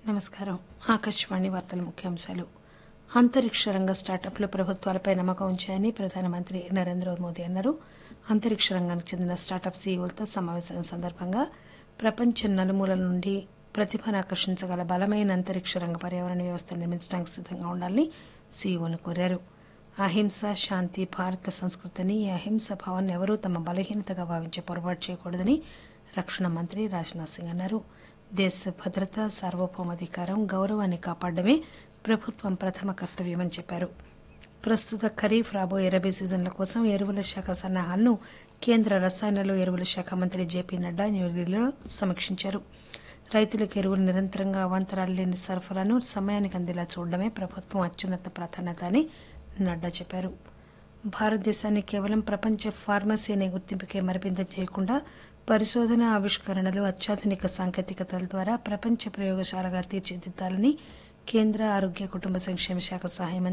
నమస్కారం ఆకాశవాణి వార్తల ముఖ్యాంశాలు అంతరిక్ష రంగ స్టార్టప్లు ప్రభుత్వాలపై నమ్మకం ఉంచాయని ప్రధానమంత్రి నరేంద్ర మోదీ అన్నారు అంతరిక్ష రంగానికి చెందిన స్టార్టప్ సీఈఓలతో సమావేశం సందర్భంగా ప్రపంచం నలుమూలల నుండి ప్రతిభను ఆకర్షించగల బలమైన అంతరిక్ష రంగ పర్యావరణ వ్యవస్థ నిర్మించడానికి సిద్దంగా ఉండాలని సీఈఓను కోరారు అహింస శాంతి భారత సంస్కృతిని ఈ అహింస భావాన్ని ఎవరూ తమ బలహీనతగా భావించే పొరపాటు చేయకూడదని రక్షణ మంత్రి రాజ్నాథ్ సింగ్ అన్నారు దేశ భద్రత సార్వభౌమాధికారం గౌరవాన్ని కాపాడడమే ప్రభుత్వం ప్రథమ కర్తవ్యమని చెప్పారు ప్రస్తుత ఖరీఫ్ రాబోయే రబీ సీజన్ల కోసం ఎరువుల శాఖ సన్నాహాలను కేంద్ర రసాయనాలు ఎరువుల శాఖ మంత్రి జేపీ నడ్డా న్యూఢిల్లీలో సమీక్షించారు రైతులకు ఎరువులు నిరంతరంగా అవాంతరాలు లేని సరఫరాను సమయానికి అందేలా చూడడమే ప్రభుత్వం అత్యున్నత ప్రాధాన్యత అని నడ్డా చెప్పారు భారతదేశాన్ని కేవలం ప్రపంచ ఫార్మసీ అనే గుర్తింపుకే మరిపిందం చేయకుండా పరిశోధన ఆవిష్కరణలు అత్యాధునిక సాంకేతికతల ద్వారా ప్రపంచ ప్రయోగశాలగా తీర్చిదిద్దాలని కేంద్ర ఆరోగ్య కుటుంబ సంక్షేమ శాఖ సహాయ మంత్రి